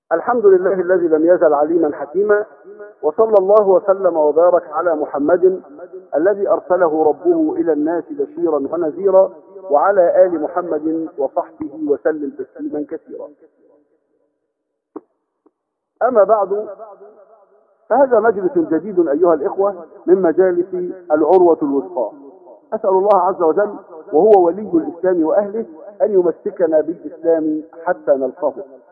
الحمد لله الذي لم يزل عليما حكيما وصلى الله وسلم وبارك على محمد الذي أرسله ربه إلى الناس بشيرا ونذيرا وعلى آل محمد وصحبه وسلم تسليما كثيرا أما بعد فهذا مجلس جديد أيها الإخوة من مجالس العروة الوثقى أسأل الله عز وجل وهو ولي الإسلام وأهله أن يمسكنا بالإسلام حتى نلقاه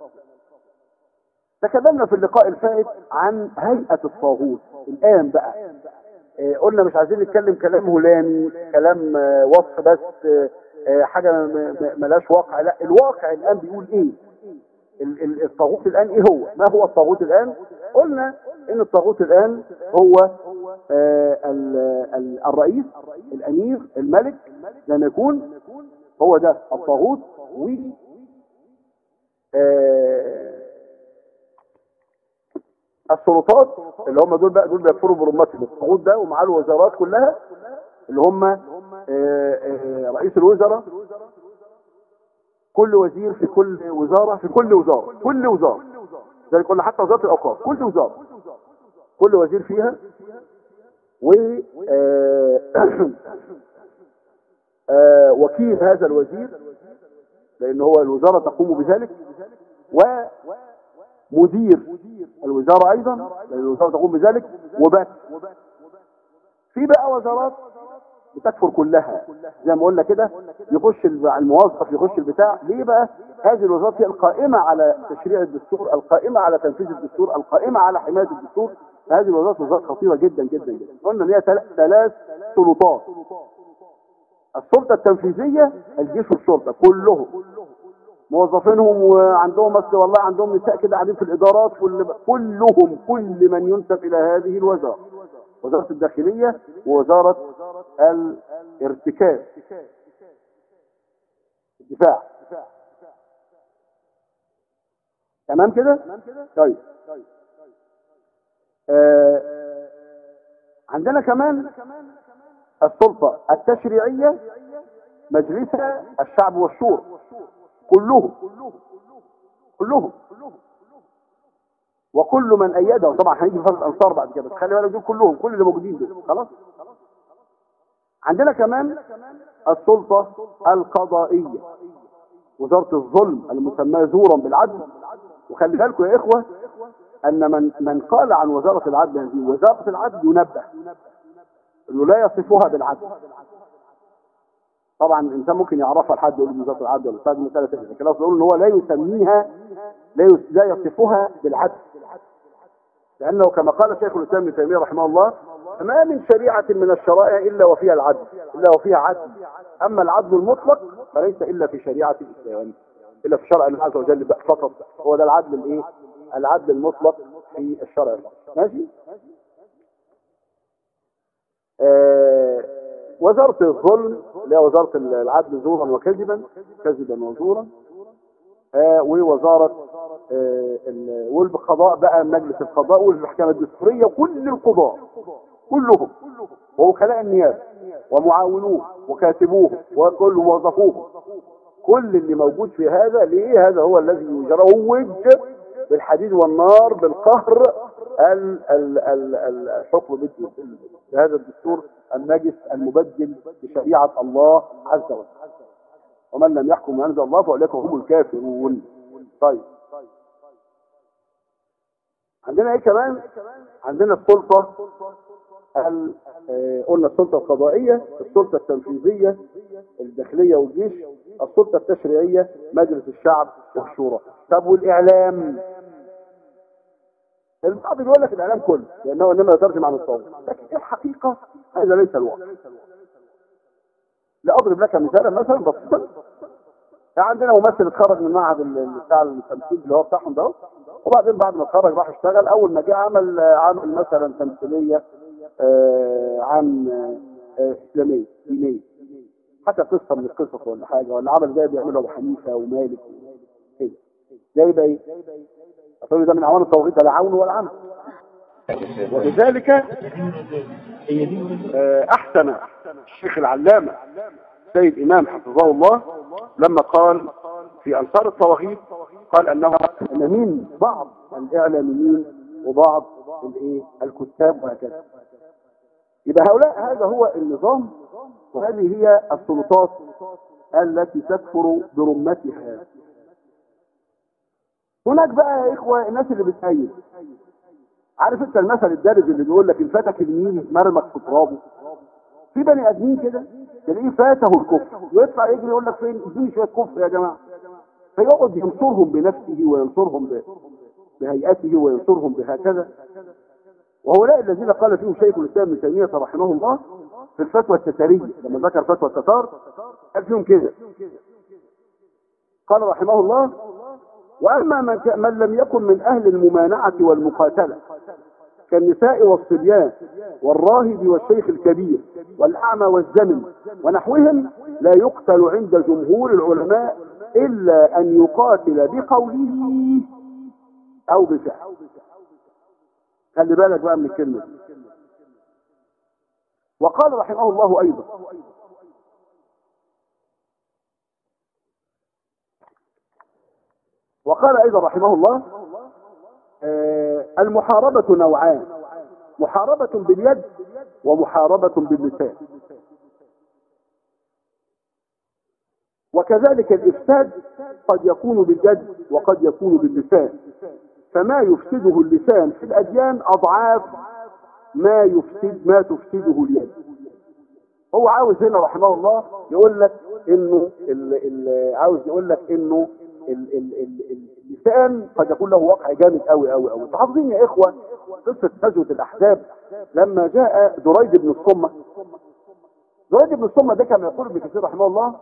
تكلمنا في اللقاء الفائت عن هيئة الطاغوت الآن بقى آه، قلنا مش عايزين نتكلم كلام هلامي كلام آه، وصف بس آه، آه، حاجة م- م- ملاش واقع لا الواقع الآن بيقول إيه ال- ال- الطاغوت الآن إيه هو ما هو الطاغوت الآن قلنا إن الطاغوت الآن هو آه، ال- ال- الرئيس الأمير الملك لما يكون هو ده الطاغوت و آه، السلطات اللي هم دول بقى دول بيكفروا برمتهم الطاغوت ده ومعاه الوزارات كلها اللي هم آه، آه، رئيس الوزراء كل وزير في كل وزارة في كل وزارة كل وزارة زي قلنا حتى وزارة الأوقاف كل وزارة كل وزير فيها و آه، آه، وكيل هذا الوزير لأن هو الوزارة تقوم بذلك ومدير الوزارة أيضا لأن الوزارة تقوم بذلك وبس في بقى وزارات بتكفر كلها زي ما قلنا كده يخش الب- الموظف يخش البتاع ليه بقى هذه الوزارات هي القائمة على تشريع الدستور القائمة على تنفيذ الدستور القائمة على حماية الدستور هذه الوزارات وزارات خطيرة جدا جدا جدا قلنا ان هي تل- ثلاث سلطات السلطة التنفيذية الجيش والشرطة كلهم موظفينهم وعندهم بس والله عندهم نساء كده قاعدين في الادارات كل كلهم كل من ينسب الى هذه الوزاره وزاره الداخليه ووزاره الارتكاز الدفاع تمام كده طيب آه عندنا كمان السلطه التشريعيه مجلس الشعب والشورى كلهم كلهم وكل من ايده طبعا هنيجي في فرق الانصار بعد كده بس خلي بالك دول كلهم كل اللي موجودين دول خلاص عندنا كمان السلطه القضائيه وزاره الظلم المسماه زورا بالعدل وخلي بالكم يا اخوه ان من من قال عن وزاره العدل هذه وزاره العدل ينبه انه لا يصفها بالعدل طبعا الانسان ممكن يعرفها لحد يقول وزاره العدل ولا بتاع دي مساله ثانيه لكن اصل يقول ان هو لا يسميها لا يس- لا يصفها بالعدل لانه كما قال شيخ الاسلام ابن تيميه رحمه الله ما من شريعه من الشرائع الا وفيها العدل الا وفيها عدل اما العدل المطلق فليس الا في شريعه الاسلام الا في شرع الله عز وجل بقى فقط هو ده العدل الايه العدل المطلق في الشرع فقط. ماشي آه وزارة الظلم اللي هي وزارة العدل زورا وكذبا كذبا وزورا آه ووزارة آه ال- والقضاء بقى مجلس القضاء والمحكمة الدستورية وكل القضاء كلهم ووكلاء النيابة ومعاونوه وكاتبوه وكل موظفوه كل اللي موجود في هذا ليه هذا هو الذي يروج بالحديد والنار بالقهر ال- ال- ال- ال- الحكم بالد- بهذا الدستور النجس المبدل بشريعة الله عز وجل ومن لم يحكم بما انزل الله فاولئك هم الكافرون طيب عندنا ايه كمان عندنا السلطة ال- آه، قلنا السلطة القضائية السلطة التنفيذية الداخلية والجيش السلطة التشريعية مجلس الشعب والشورى طب والإعلام البعض بيقول لك الإعلام كله لأنه إنما يترجم عن الطاغوت لكن إيه الحقيقة هذا ليس الواقع لأضرب لك مثالا مثلا بسيطا يعني عندنا ممثل اتخرج من معهد ال- ال- بتاع التمثيل اللي هو بتاعهم ده وبعدين بعد ما اتخرج راح اشتغل اول ما جه عمل عمل مثلا تمثيليه آه، عن آه، آه، اسلاميه دينيه حتى قصه من القصص ولا حاجه ولا عمل زي بيعمله ابو حنيفه ومالك كده زي بقى ايه؟ أقول ده من عوامل التوحيد لا عون ولا عمل ولذلك آه، احسن الشيخ العلامه سيد امام حفظه الله لما قال في انصار الطواغيت قال انه ان مين بعض الاعلاميين وبعض الايه الكتاب وهكذا يبقى هؤلاء هذا هو النظام وهذه هي السلطات التي تكفر برمتها هناك بقى يا اخوه الناس اللي بتأيد عارف انت المثل الدارج اللي بيقول لك الفتك اليمين مرمك في ترابه في بني ادمين كده تلاقيه فاته الكفر ويطلع يجري يقول لك فين اديني شويه كفر يا جماعه فيقعد ينصرهم بنفسه وينصرهم ب- بهيئته وينصرهم بهكذا وهؤلاء الذين قال فيهم شيخ الاسلام ابن تيميه رحمه الله في الفتوى التتاريه لما ذكر فتوى التتار قال فيهم كده قال رحمه الله واما من, ك- من لم يكن من اهل الممانعه والمقاتله كالنساء والصبيان والراهب والشيخ الكبير والأعمى والزمن ونحوهم لا يقتل عند جمهور العلماء إلا أن يقاتل بقوله أو بفعل خلي بالك بقى من الكلمة دي. وقال رحمه الله أيضا وقال أيضا رحمه الله آه، المحاربة نوعان محاربة باليد ومحاربة باللسان وكذلك الإفساد قد يكون باليد وقد يكون باللسان فما يفسده اللسان في الأديان أضعاف ما يفسد ما تفسده اليد هو عاوز هنا رحمه الله يقول لك انه ال ال عاوز يقول لك انه ال ال ال اللسان قد يكون له وقع جامد قوي قوي قوي انتوا حافظين يا اخوه قصه غزوه الاحزاب لما جاء دريد بن الصمه دريد بن الصمه ده كما يقول ابن كثير رحمه الله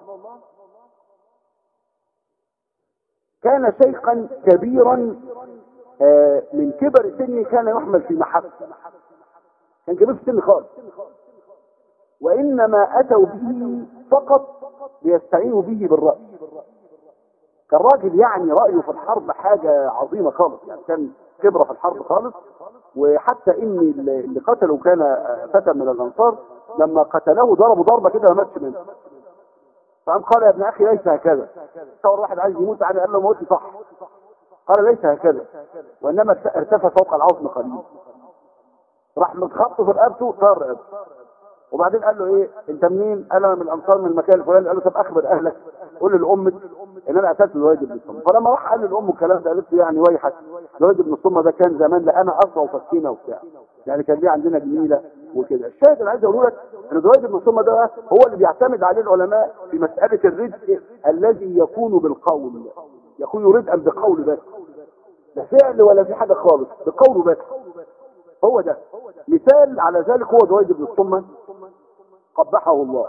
كان شيخا كبيرا آه، من كبر سنه كان يحمل في محبه كان كبير في السن خالص وإنما أتوا به فقط ليستعينوا به بالرأي كان راجل يعني رأيه في الحرب حاجة عظيمة خالص يعني كان كبرة في الحرب خالص وحتى إن اللي اللي قتله كان آه، فتى من الأنصار لما قتله ضربوا ضربة كده ما ماتش منه فقام قال يا ابن أخي ليس هكذا تصور واحد عايز يموت عليه قال له موتي صح قال ليس هكذا وإنما ارتفع فوق العظم قليل راح متخبط في رقبته طار رقبته وبعدين قال له ايه انت منين قال انا من الانصار من المكان الفلاني قال له طب اخبر اهلك قول لامك ان انا قتلت الوليد بن الصمه فلما راح قال لامه الكلام ده قالت له يعني ويحك الوليد بن الصمه ده كان زمان لا انا اصلا وفكينا وبتاع يعني كان ليه عندنا جميله وكده الشاهد اللي عايز اقوله لك ان الوليد بن الصمه ده هو اللي بيعتمد عليه العلماء في مساله الرزق الذي يكون بالقول يكون ردءا بقول بس لا فعل ولا في حاجه خالص بقوله بس هو ده مثال على ذلك هو دويد بن الصمة قبحه الله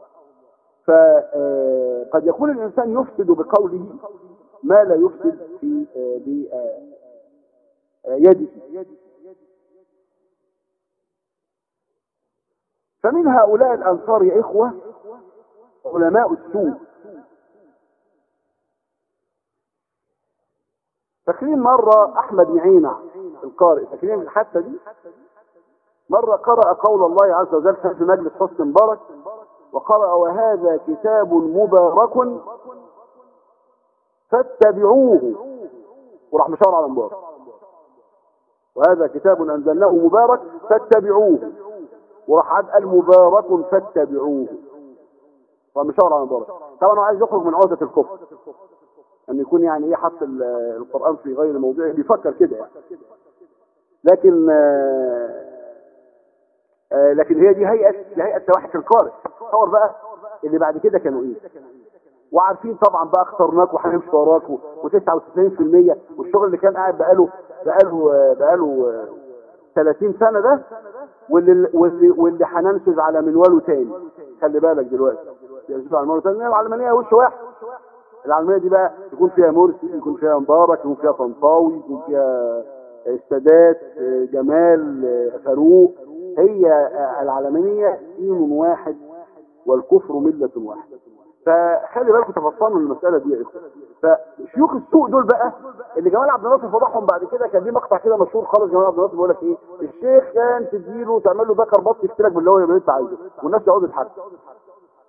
فقد يكون الإنسان يفسد بقوله ما لا يفسد في آه، بيده فمن هؤلاء الأنصار يا إخوة علماء السوء فاكرين مرة أحمد نعيمة القارئ فاكرين الحادثة دي مرة قرأ قول الله عز وجل كان في مجلس حسن مبارك وقرأ وهذا كتاب مبارك فاتبعوه وراح مشاور على مبارك وهذا كتاب أنزلناه مبارك فاتبعوه وراح عاد قال مبارك فاتبعوه ومشاور على مبارك طبعا هو عايز يخرج من عقدة الكفر ان يكون يعني ايه حط ال- القرآن في غير موضعه بيفكر كده يعني لكن آه، آه، لكن هي دي هيئة دي هيئة توحش القارئ تصور بقى اللي بعد كده كانوا ايه وعارفين طبعا بقى اخترناك وهنمشي وراك و99% والشغل اللي كان قاعد بقاله بقاله آه، بقاله آه، 30 سنة ده واللي واللي واللي هننفذ على منواله تاني خلي بالك دلوقتي ينفذ على منواله تاني العلمانية وش واحد العلمانية دي بقى يكون فيها مرسي يكون فيها مبارك يكون فيها طنطاوي يكون فيها السادات جمال فاروق هي العلمانية دين واحد والكفر ملة واحدة فخلي بالكم تفصلوا المسألة دي يا إخوة فشيوخ السوق دول بقى اللي جمال عبد الناصر فضحهم بعد كده كان ليه مقطع كده مشهور خالص جمال عبد الناصر بيقول لك ايه الشيخ كان تديله تعمل له ذكر بط يفتلك باللي هو اللي انت عايزه والناس يقعدوا يضحكوا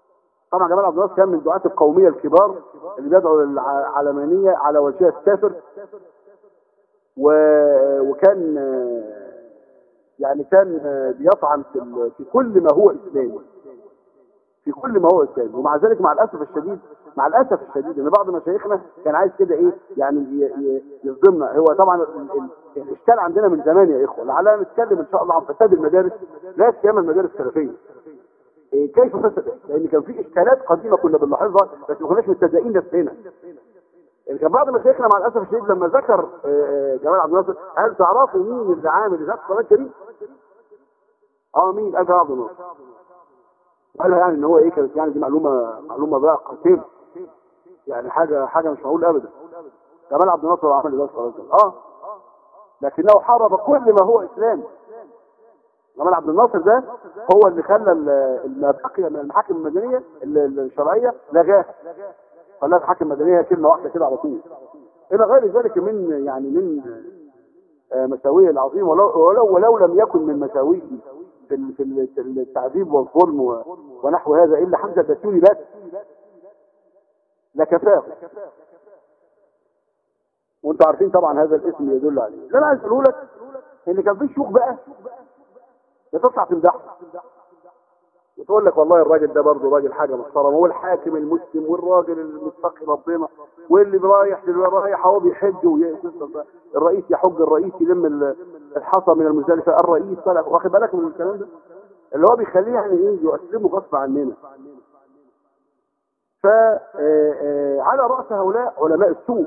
طبعا جمال عبد الناصر كان من دعاة القومية الكبار اللي بيدعوا للعلمانية على وجه السافر و... وكان آه، يعني كان آه، بيطعن في, ال... في كل ما هو إسلامي في كل ما هو إسلامي ومع ذلك مع الأسف الشديد مع الأسف الشديد إن بعض مشايخنا كان عايز كده إيه يعني ي... ي... يصدمنا هو طبعا ال... ال... الإشكال عندنا من زمان يا إخوة لعلنا نتكلم إن شاء الله عن فساد المدارس لا سيما المدارس السلفية إيه كيف فسدت؟ لأن كان في إشكالات قديمة كنا بنلاحظها بس ما كناش مصدقين نفسنا يعني كان بعض مشايخنا مع الاسف الشديد لما ذكر آه، آه، جمال عبد الناصر هل تعرفوا مين اللي عامل ذات القران الكريم؟ اه مين؟ قال جمال عبد الناصر قال يعني ان هو ايه كانت يعني دي معلومه معلومه بقى قاتله يعني حاجه حاجه مش معقول ابدا جمال عبد الناصر هو عمل ذات القران الكريم اه لكنه حارب كل ما هو اسلامي جمال عبد الناصر ده هو اللي خلى ال- ما بقي من المحاكم المدنيه ال- الشرعيه لغاها خلاها الحاكم المدنيه كلمه واحده كده على طول الى غير ذلك من يعني من آه، مساويه العظيم ولو, ولو ولو لم يكن من مساويه في ال- في ال- في التعذيب والظلم و- ونحو هذا الا حمزه البسيوني بس لكفاه وانتم عارفين طبعا هذا الاسم يدل عليه اللي انا عايز اقوله لك ان كان في شيوخ بقى بتطلع تمدحه وتقول لك والله الراجل ده برضه راجل حاجه محترمه والحاكم المسلم والراجل المتقي ربنا واللي رايح دلوقتي رايح اهو بيحج وي- الرئيس يحج الرئيس يلم ال- الحصى من المزدلفه الرئيس طلع واخد بالك من الكلام ده اللي هو بيخليه يعني ايه يؤسلمه غصب عننا فعلى راس هؤلاء علماء السوء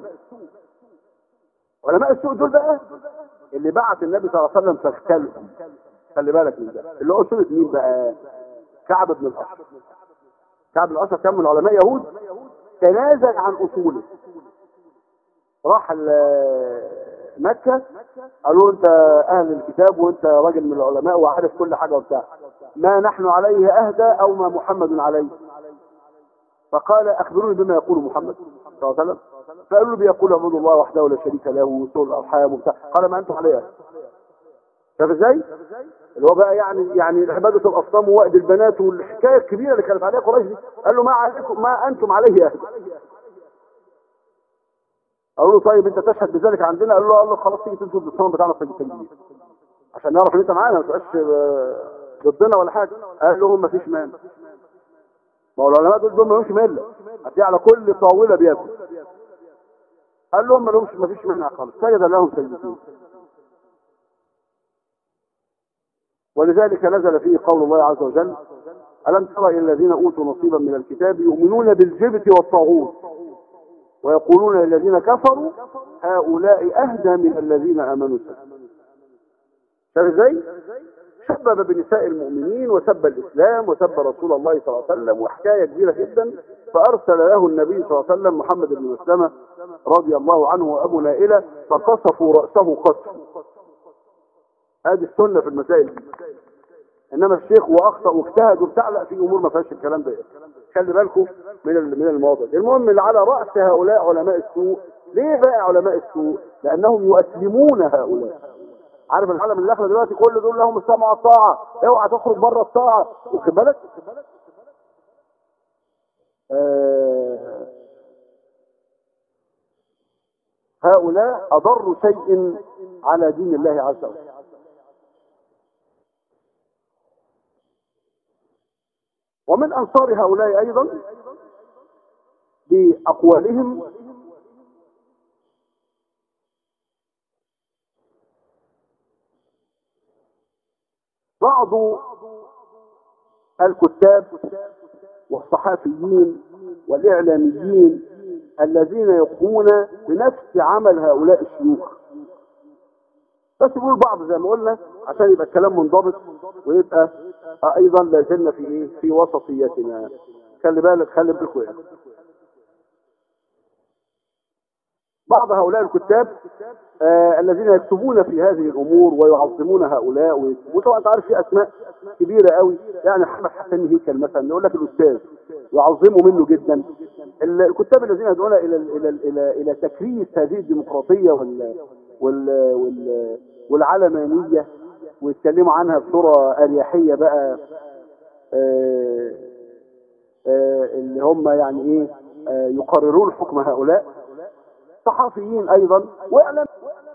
علماء السوء دول بقى اللي بعت النبي صلى الله عليه وسلم فاختلهم خلي بالك من ده اللي هو سورة مين بقى كعب بن الاشرف كعب بن الاشرف كان من علماء يهود تنازل عن اصوله راح ال- مكة قالوا له انت اهل الكتاب وانت راجل من العلماء وعارف كل حاجة وبتاع ما نحن عليه اهدى او ما محمد عليه فقال اخبروني بما يقول محمد صلى الله عليه وسلم فقالوا له بيقول اعبدوا الله وحده لا شريك له وصول الارحام وبتاع قال ما انتم عليه أهدى. شايف ازاي؟ اللي هو بقى يعني يعني عباده الاصنام ووأد البنات والحكايه الكبيره اللي كانت عليها قريش دي قال له ما عليكم ما انتم عليه اهدى قالوا له طيب انت تشهد بذلك عندنا قال له قال له خلاص تيجي تنزل بالصنم بتاعنا في التنجيل عشان نعرف ان انت معانا ما تبقاش آه، ضدنا ولا حاجه قال لهم ما فيش مانع ما هو العلماء دول دول ما لهمش مله هتلاقي على كل طاوله بياكل قال لهم ما لهمش ما فيش مانع خالص سجد لهم سجدتين ولذلك نزل فيه قول الله عز وجل ألم تر إلى الذين أوتوا نصيبا من الكتاب يؤمنون بالجبت والطاغوت ويقولون للذين كفروا هؤلاء أهدى من الذين آمنوا سبيلا شايف ازاي؟ شبب بنساء المؤمنين وسب الإسلام وسب رسول الله صلى الله عليه وسلم وحكاية كبيرة جدا فأرسل له النبي صلى الله عليه وسلم محمد بن مسلمة رضي الله عنه وأبو نائلة فقصفوا رأسه قصف هذه السنة في المسائل دي انما الشيخ واخطا واجتهد وبتاع لا في امور ما فيهاش الكلام ده خلي بالكم من ال- من المواضيع دي. المهم اللي على راس هؤلاء علماء السوء ليه بقى علماء السوء لانهم يؤسلمون هؤلاء عارف العالم اللي داخله دلوقتي كل دول لهم السمع والطاعه اوعى تخرج بره الطاعه واخد بالك آه هؤلاء اضر شيء على دين الله عز وجل ومن أنصار هؤلاء أيضا بأقوالهم بعض الكتاب والصحافيين والإعلاميين الذين يقومون بنفس عمل هؤلاء الشيوخ بس بيقول بعض زي ما قلنا عشان يبقى الكلام منضبط ويبقى ايضا لا زلنا في ايه في وسطيتنا خلي بالك خلي بالكم يعني. بعض هؤلاء الكتاب آه الذين يكتبون في هذه الامور ويعظمون هؤلاء ويكتبون طبعا انت عارف في اسماء كبيره قوي يعني محمد حسن هيكل مثلا يقول لك الاستاذ يعظموا منه جدا ال- الكتاب الذين يدعون الى ال الى ال الى الى تكريس هذه الديمقراطيه وال وال وال والعلمانيه ويتكلموا عنها بصوره اريحيه بقى آه آه، اللي هم يعني ايه آه، يقررون حكم هؤلاء صحفيين ايضا واعلام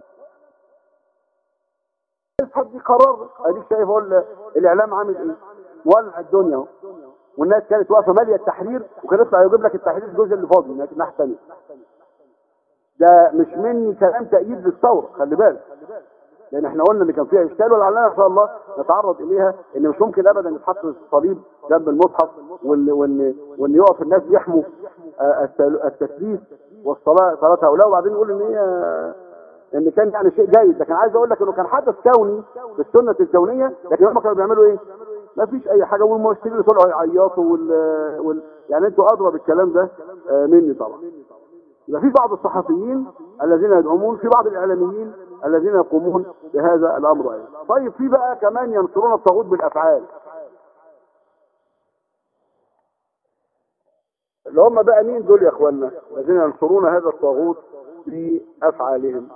حد يقرر اديك شايف هو ال- الاعلام عامل ايه مولع الدنيا اهو والناس كانت واقفه ماليه التحرير وكان يطلع يجيب لك التحرير الجزء اللي فاضي هناك الناحيه الثانيه ده مش مني كلام تأييد للثورة خلي بالك لان احنا قلنا ان كان فيها اشكال ولعلنا ان شاء الله نتعرض اليها ان مش ممكن ابدا يتحط الصليب جنب المصحف وان وان وان يقف الناس يحموا آه، التل- التثليث والصلاه صلاه هؤلاء وبعدين يقول ان هي ان كان يعني شيء جيد لكن عايز اقول لك انه كان حدث كوني بالسنه الكونيه لكن هم كانوا بيعملوا ايه؟ ما فيش اي حاجه والممثلين اللي طلعوا يعيطوا وال... وال... يعني انتوا ادرى بالكلام ده آه، مني طبعا يبقى في بعض الصحفيين الذين يدعمون في بعض الاعلاميين الذين يقومون بهذا الامر ايضا طيب في بقى كمان ينصرون الطاغوت بالافعال اللي هم بقى مين دول يا اخوانا الذين ينصرون هذا الطاغوت بافعالهم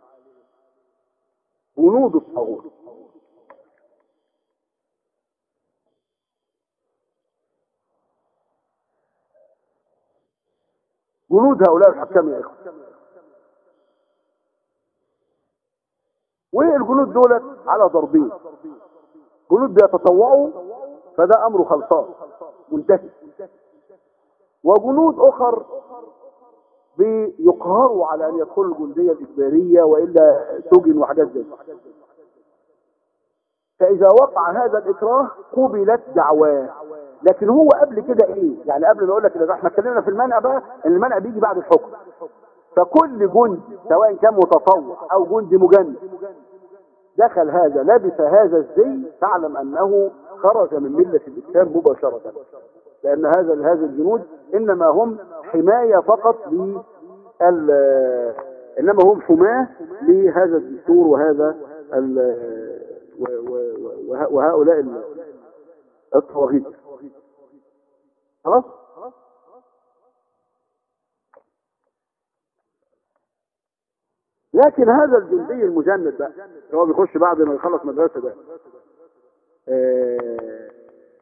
جنود الطاغوت جنود هؤلاء الحكام يا اخوان والجنود دولت على ضربين جنود بيتطوعوا فده امره خلصان منتهي وجنود اخر بيقهروا على ان يدخلوا الجنديه الاجباريه والا سجن وحاجات زي كده. فاذا وقع هذا الاكراه قبلت دعواه لكن هو قبل كده ايه يعني قبل ما اقول لك كده احنا اتكلمنا في المنع بقى ان المنع بيجي بعد الحكم فكل جندي سواء كان متطوع او جندي مجند دخل هذا لبس هذا الزي فاعلم انه خرج من مله الاسلام مباشره لان هذا هذه الجنود انما هم حمايه فقط ل انما هم حماه لهذا الدستور وهذا ال و- و- وه- وهؤلاء ال- الطواغيت خلاص لكن هذا الجندي المجند بقى اللي هو بيخش بعد ما يخلص مدرسه ده آه،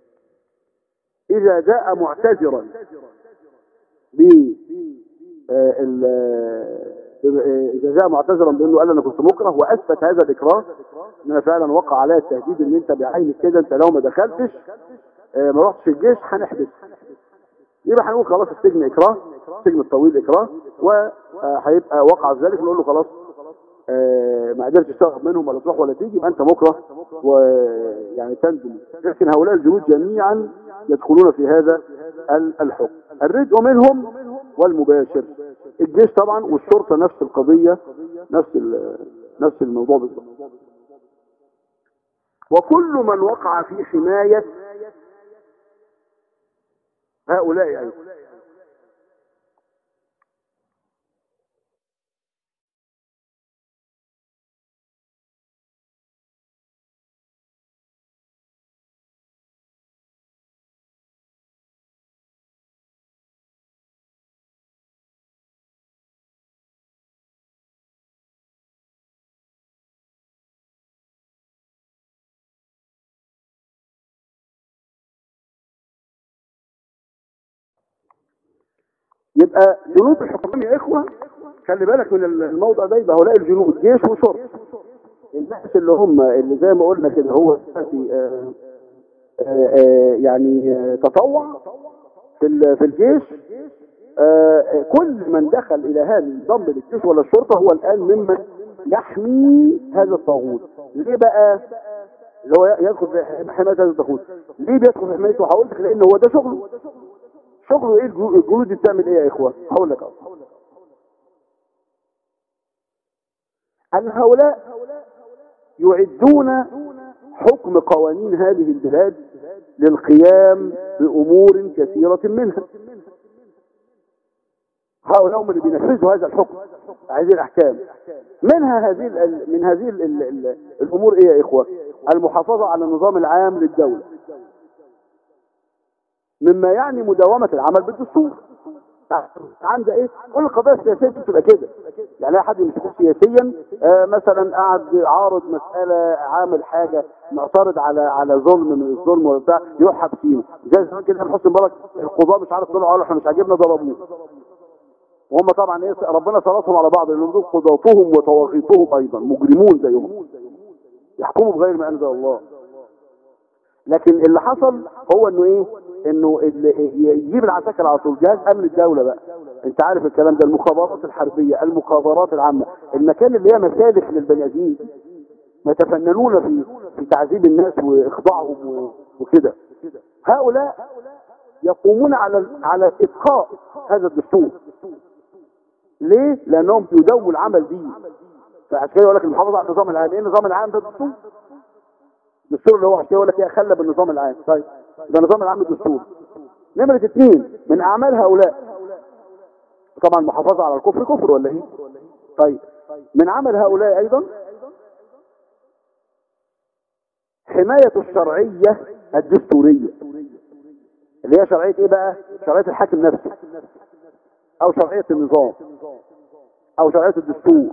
اذا جاء معتذرا ب آه، ال- آه، اذا جاء معتذرا بانه قال انا كنت مكره واثبت هذا الاكراه ان انا فعلا وقع عليا التهديد ان انت بعينك كده انت لو ما دخلتش آه، ما رحتش الجيش هنحبسك يبقى هنقول خلاص السجن اكراه السجن الطويل اكراه وهيبقى وقع ذلك نقول له خلاص آه، ما قدرتش تهرب منهم ولا تروح ولا تيجي يبقى انت مكره ويعني تندم لكن هؤلاء الجنود جميعا يدخلون في هذا ال- الحكم الردء منهم والمباشر الجيش طبعا والشرطه نفس القضيه نفس ال- نفس الموضوع بالظبط وكل من وقع في حمايه هؤلاء أيضا يبقى جنود الحكام يا اخوه خلي بالك من الموضع ده يبقى هؤلاء الجنود جيش وشرطه الناس اللي هم اللي زي ما قلنا كده هو دلوقتي، آه، آه، آه، يعني آه، تطوع في ال- في الجيش آه، آه، كل من دخل الى هذا النظام للجيش ولا الشرطه هو الان ممن يحمي هذا الطاغوت ليه بقى اللي هو يدخل في حمايه هذا الطاغوت ليه بيدخل في حمايته هقول لك لان هو ده شغله شغله ايه الجنو- الجنود دي بتعمل ايه يا اخوان هقول لك اهو ان هؤلاء يعدون حكم قوانين هذه البلاد للقيام بامور كثيره منها هؤلاء هم اللي بينفذوا هذا الحكم هذه الاحكام منها هذه ال- من هذه ال- ال- ال- الامور ايه يا اخوه المحافظه على النظام العام للدوله مما يعني مداومه العمل بالدستور عنده ايه كل القضايا السياسيه دي بتبقى كده يعني اي حد يمسكوه سياسيا آه مثلا قاعد عارض مساله عامل حاجه معترض على على ظلم من الظلم ولا بتاع يروح حابسينه زي زمان كده حسني مبارك القضاه مش عارف طلعوا قالوا احنا مش عاجبنا ضربوه وهم طبعا ايه ربنا سلطهم على بعض لانهم دول قضاتهم وطواغيتهم ايضا مجرمون زيهم يحكموا بغير ما انزل الله لكن اللي حصل هو انه ايه انه اللي يجيب العساكر على طول جهاز امن الدوله بقى انت عارف الكلام ده المخابرات الحربيه المخابرات العامه المكان اللي هي مسالك للبني ادمين يتفننون في في تعذيب الناس واخضاعهم و- وكده هؤلاء يقومون على على ابقاء هذا الدستور ليه؟ لانهم يدووا العمل به فعشان كده يقول لك المحافظه على النظام العام ايه النظام العام ده الدستور الدستور اللي هو عشان كده يقول لك ايه خلى بالنظام العام طيب ده النظام العام الدستور نمرة اثنين من اعمال هؤلاء طبعا المحافظة على الكفر كفر ولا ايه طيب من عمل هؤلاء ايضا حماية الشرعية الدستورية اللي هي شرعية ايه بقى شرعية الحاكم نفسه او شرعية النظام او شرعية الدستور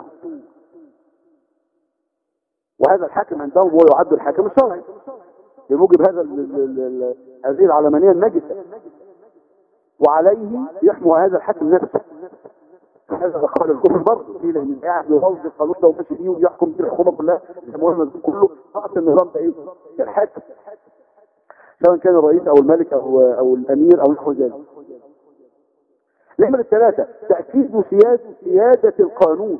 وهذا الحاكم عندهم هو يعد الحاكم الشرعي بموجب هذا ال ال ال هذه العلمانية النجسة وعليه يحمو هذا الحاكم نفسه هذا قال الكفر برضه في لان قاعد يوظف القانون ده وماشي بيه ويحكم بيه الحكومه كلها المهم كله رأس النظام ده ايه؟ الحاكم سواء كان الرئيس او الملك او او الامير او نحو ذلك نعمل الثلاثة تأكيد سيادة, سيادة القانون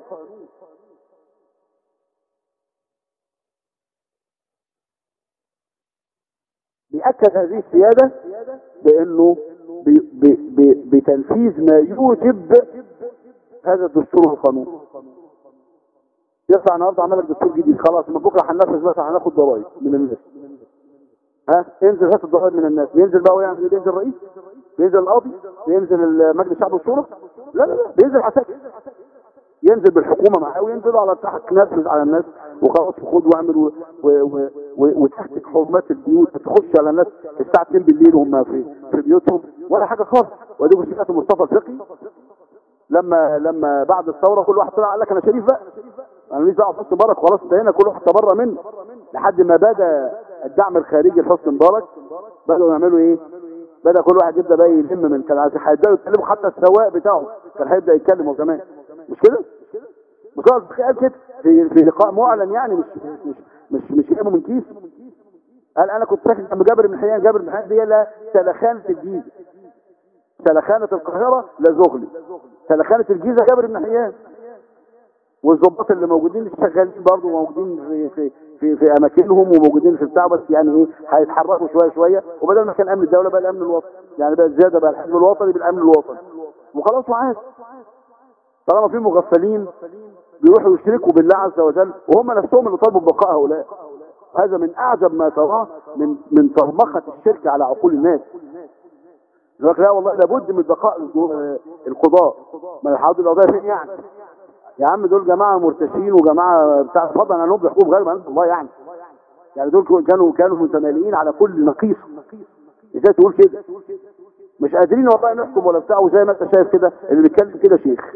بيأكد هذه السيادة بأنه ب ب ب بتنفيذ ما يوجب هذا الدستور والقانون يطلع النهارده عمل لك دستور جديد خلاص من بكره هننفذ مثلا هناخد ضرائب من الناس ها انزل هات الضرائب من الناس بينزل بقى ويعمل ايه بينزل الرئيس بينزل القاضي بينزل مجلس الشعب والشورى لا لا لا بينزل عساكر ينزل بالحكومه معاه وينزل على تحت نفذ على الناس وخلاص خد واعمل و- و- و- و- وتهتك حرمات البيوت تخش على الناس الساعه 2 بالليل وهم في في بيوتهم ولا حاجه خالص واديكم سمعت مصطفى الفقي لما لما بعد الثوره كل واحد طلع قال لك انا شريف بقى انا ماليش دعوه بحسني مبارك خلاص انتهينا كل واحد تبرى منه لحد ما بدا الدعم الخارجي لحسني مبارك بداوا يعملوا ايه؟ بدا كل واحد يبدا بقى يلم من كان عايز- هيبداوا يتكلموا حتى السواق بتاعه كان هيبدا يتكلم هو كمان مش كده؟ مصطفى الفقي قال كده في في لقاء معلن يعني مش مش مش مش جايبه من كيس قال انا كنت ساكن جنب جابر بن حيان جابر بن حيان دي لا سلخانه الجيزه سلخانه القاهره لا زغلي سلخانه الجيزه جابر بن حيان والظباط اللي موجودين شغالين برضه موجودين في في في, في اماكنهم وموجودين في بتاع بس يعني ايه هيتحركوا شويه شويه وبدل ما كان امن الدوله بقى الامن الوطني يعني بقى زياده بقى الحزب الوطني بالامن الوطني وخلاص وعاد طالما في مغفلين بيروحوا يشركوا بالله عز وجل وهم نفسهم اللي طالبوا ببقاء هؤلاء هذا من اعجب ما تراه من من طرمخه الشرك على عقول الناس يقول لك لا والله لابد من بقاء الجو- القضاء ما الحاضر القضاء فين يعني يا عم دول جماعه مرتشين وجماعه بتاع فضلا عنهم بيحكموا بغير ما انزل الله يعني يعني دول كانوا كانوا متمالئين على كل نقيص ازاي تقول كده مش قادرين والله نحكم ولا بتاع وزي ما انت شايف كده اللي بيتكلم كده شيخ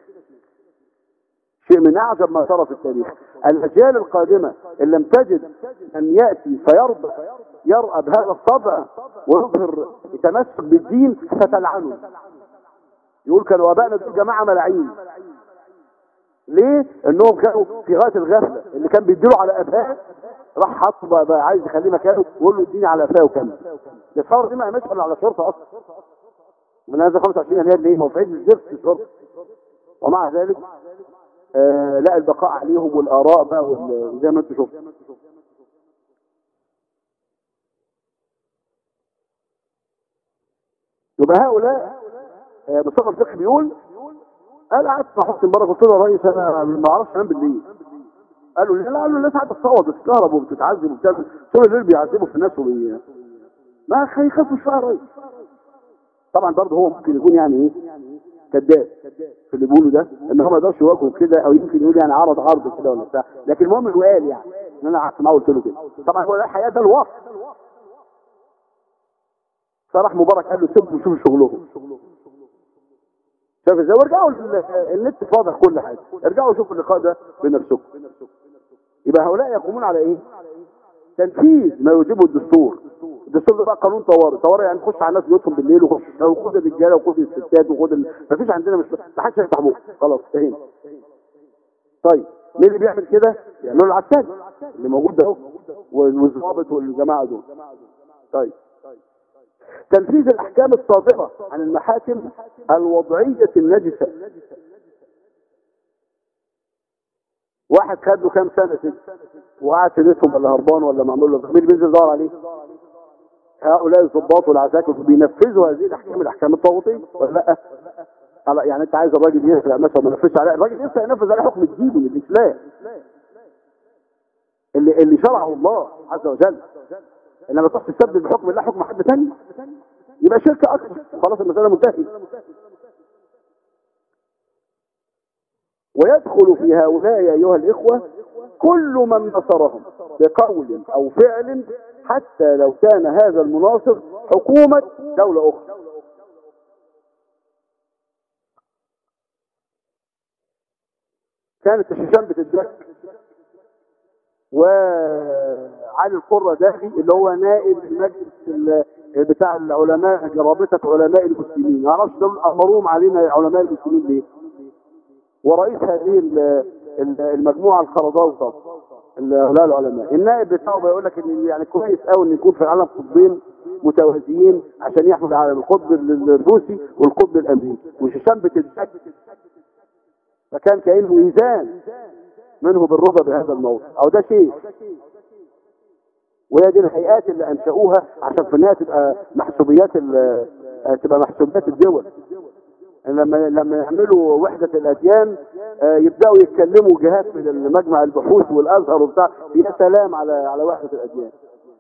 شيء من اعجب ما ترى في التاريخ الاجيال القادمه ان لم تجد ان ياتي فيرضى يرأى بهذا الطبع ويظهر يتمسك بالدين فتلعنه يقول كانوا ابائنا دول جماعه ملاعين ليه؟ انهم كانوا في غايه الغفله اللي كان بيديله على قفاه راح حط بقى, بقى عايز يخليه مكانه ويقول له اديني على قفاه وكمل الثوره دي ما قامتش الا على شرطه اصلا من هذا 25 يناير ليه؟ ما هو في عيد الزفت الشرطه ومع ذلك آه لا البقاء عليهم والاراء بقى وال- زي ما انتم شفتوا يبقى هؤلاء آه مصطفى الفقه بيقول قال قعدت مع حسني مبارك قلت له يا ريس انا ما اعرفش انام بالليل قالوا لي لا قالوا الناس قاعده تصوت وتتكهرب وبتتعذب وبتعمل طول الليل بيعذبوا في الناس وبي ما هيخافوا شويه يا ريس طبعا برضه هو ممكن يكون يعني ايه كذاب في اللي بيقوله ده ان هو ما يقدرش يواجهه كده او يمكن يقول يعني عرض عرض كده ولا بتاع لكن المهم انه قال يعني ان انا قعدت معاه قلت له كده طبعا هو ده الحياه ده الواقع فراح مبارك قال له سيبهم يشوفوا شغلهم شايف ازاي وارجعوا ال- النت فاضح كل حاجه ارجعوا شوفوا اللقاء ده بنفسكم يبقى هؤلاء يقومون على ايه تنفيذ ما يوجبه الدستور الدستور ده بقى قانون طوارئ طوارئ يعني تخش على الناس بيوتهم بالليل وخش وخد الرجاله وخد الستات وخد ال... مفيش عندنا مش ما حدش هيفتح بقه خلاص انتهينا طيب مين اللي بيعمل كده؟ يعملوا العسكري اللي موجود ده اهو والضابط والجماعه دول طيب تنفيذ الاحكام الصادره عن المحاكم الوضعيه النجسه واحد خد له كام سنه سجن وقعد في بيتهم ولا هربان ولا معمول له مين اللي بينزل يدور عليه؟ هؤلاء الضباط والعساكر بينفذوا هذه الاحكام الاحكام الطاغوتيه ولا لا؟ على- يعني انت عايز الراجل يسرق مثلا ما ينفذش عليه الراجل يسرق ينفذ عليه حكم الدين من الاسلام اللي اللي شرعه الله عز وجل انما تروح تستبدل بحكم الله حكم حد ثاني يبقى شركه اكبر خلاص المساله منتهيه ويدخل في هؤلاء ايها الاخوه كل من نصرهم بقول او فعل حتى لو كان هذا المناصر حكومه دوله اخرى كانت الشيشان بتدرك وعلي القرة داخي اللي هو نائب المجلس ال- بتاع العلماء رابطة علماء المسلمين ما اعرفش دول امروهم علينا علماء المسلمين ليه ورئيس هذه ال- ال- المجموعة الخرزاوي طب هؤلاء العلماء النائب بتاعه بيقول لك ان يعني كويس قوي ان يكون في العالم قطبين متوازيين عشان يحمل على القطب الروسي والقطب الامريكي والشيشان بتدرك فكان كأنه ميزان منه بالرضا بهذا الموضوع او ده شيء وهي دي الهيئات اللي انشأوها عشان في النهايه تبقى محسوبيات ال- تبقى محسوبيات الدول لما لما يعملوا وحدة الأديان آه، يبدأوا يتكلموا جهات من المجمع البحوث والأزهر وبتاع يا سلام على على وحدة الأديان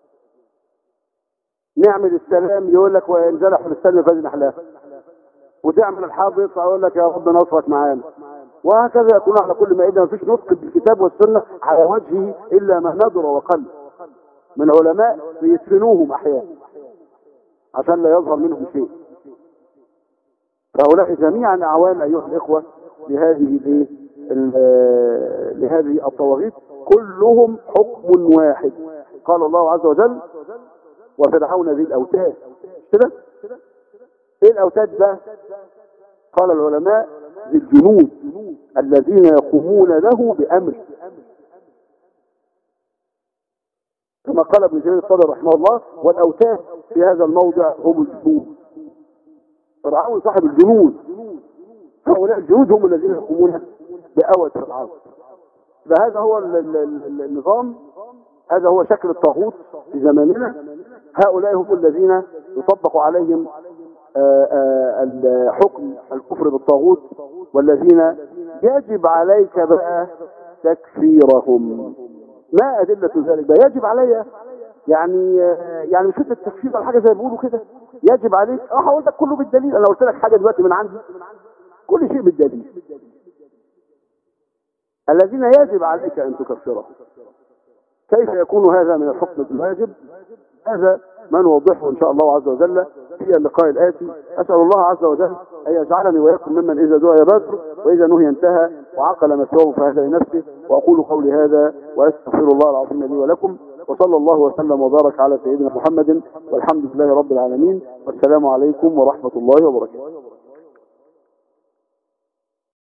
نعمل السلام يقول لك وإن جنحوا للسلم فاجنح له وتعمل الحرب يطلع يقول لك يا رب نصرك معانا وهكذا يكون على كل مائدة مفيش نطق بالكتاب والسنة على وجهه إلا ما ندر وقل من علماء بيدفنوهم أحيانا عشان لا يظهر منهم شيء فهؤلاء جميعا أعوان أيها الإخوة لهذه الإيه؟ ال- لهذه الطواغيت كلهم حكم واحد قال الله عز وجل وفرعون ذي الأوتاد كده ايه الأوتاد ده قال العلماء ذي الجنود الذين يقومون له بأمره كما قال ابن جرير الطبري رحمه الله والأوتاد في هذا الموضع هم الجنود فرعون صاحب الجنود هؤلاء الجنود هم الذين يقومون بأوة فرعون فهذا هو ال- ال- ال- النظام هذا هو شكل الطاغوت في زماننا هؤلاء هم الذين يطبق عليهم آه، آه، الحكم الكفر بالطاغوت والذين يجب عليك بقى تكفيرهم ما أدلة ذلك بقى يجب علي يعني آه، يعني مش انت التكفير على حاجه زي ما بيقولوا كده يجب عليك اه هقول لك كله بالدليل انا قلت لك حاجه دلوقتي من عندي كل شيء بالدليل الذين يجب عليك ان تكفرهم كيف يكون هذا من الحكم بالواجب هذا ما نوضحه ان شاء الله عز وجل في اللقاء الاتي اسال الله عز وجل ان يجعلني واياكم ممن اذا دعي بدر واذا نهي انتهى وعقل مثواه فهدى لنفسه واقول قولي هذا واستغفر الله العظيم لي ولكم وصلى الله وسلم وبارك على سيدنا محمد والحمد لله رب العالمين والسلام عليكم ورحمه الله وبركاته